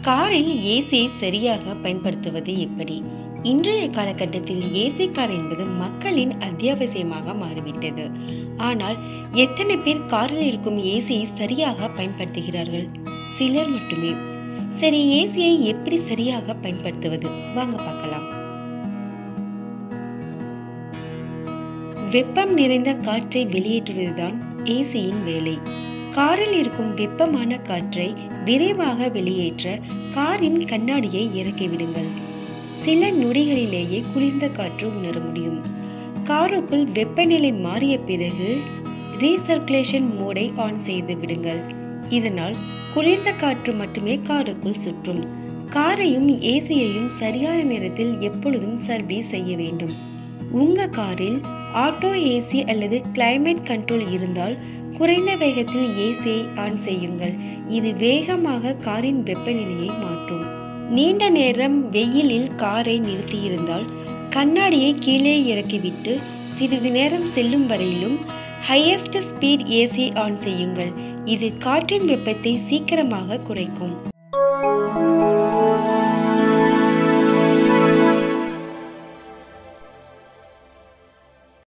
காரில் ஏசியை சரியாக பயன்படுத்துவது எப்படி இன்றைய காலகட்டத்தில் ஏசி கார் என்பது மக்களின் அத்தியாவசியமாக மாறிவிட்டது ஆனால் எத்தனை பேர் காரில் இருக்கும் ஏசியை சரியாக பயன்படுத்துகிறார்கள் சிலர் மட்டுமே சரி ஏசியை எப்படி சரியாக பயன்படுத்துவது வாங்க பார்க்கலாம் வெப்பம் நிறைந்த காற்றை வெளியேற்றுவதுதான் ஏசியின் வேலை காரில் இருக்கும் வெப்பமான காற்றை விரைவாக வெளியேற்ற காரின் கண்ணாடியை இறக்கிவிடுங்கள் சில நொடிகளிலேயே குளிர்ந்த காற்று உணர முடியும் காருக்குள் வெப்பநிலை மாறிய பிறகு ரீசர்க்குலேஷன் மோடை ஆன் செய்து விடுங்கள் இதனால் குளிர்ந்த காற்று மட்டுமே காருக்குள் சுற்றும் காரையும் ஏசியையும் சரியான நேரத்தில் எப்பொழுதும் சர்வீஸ் செய்ய வேண்டும் உங்க காரில் ஆட்டோ ஏசி அல்லது கிளைமேட் கண்ட்ரோல் இருந்தால் குறைந்த வேகத்தில் ஏசியை ஆன் செய்யுங்கள் இது வேகமாக காரின் வெப்பநிலையை மாற்றும் நீண்ட நேரம் வெயிலில் காரை நிறுத்தியிருந்தால் கண்ணாடியை கீழே இறக்கிவிட்டு சிறிது நேரம் செல்லும் வரையிலும் ஹையஸ்ட் ஸ்பீட் ஏசி ஆன் செய்யுங்கள் இது காற்றின் வெப்பத்தை சீக்கிரமாக குறைக்கும்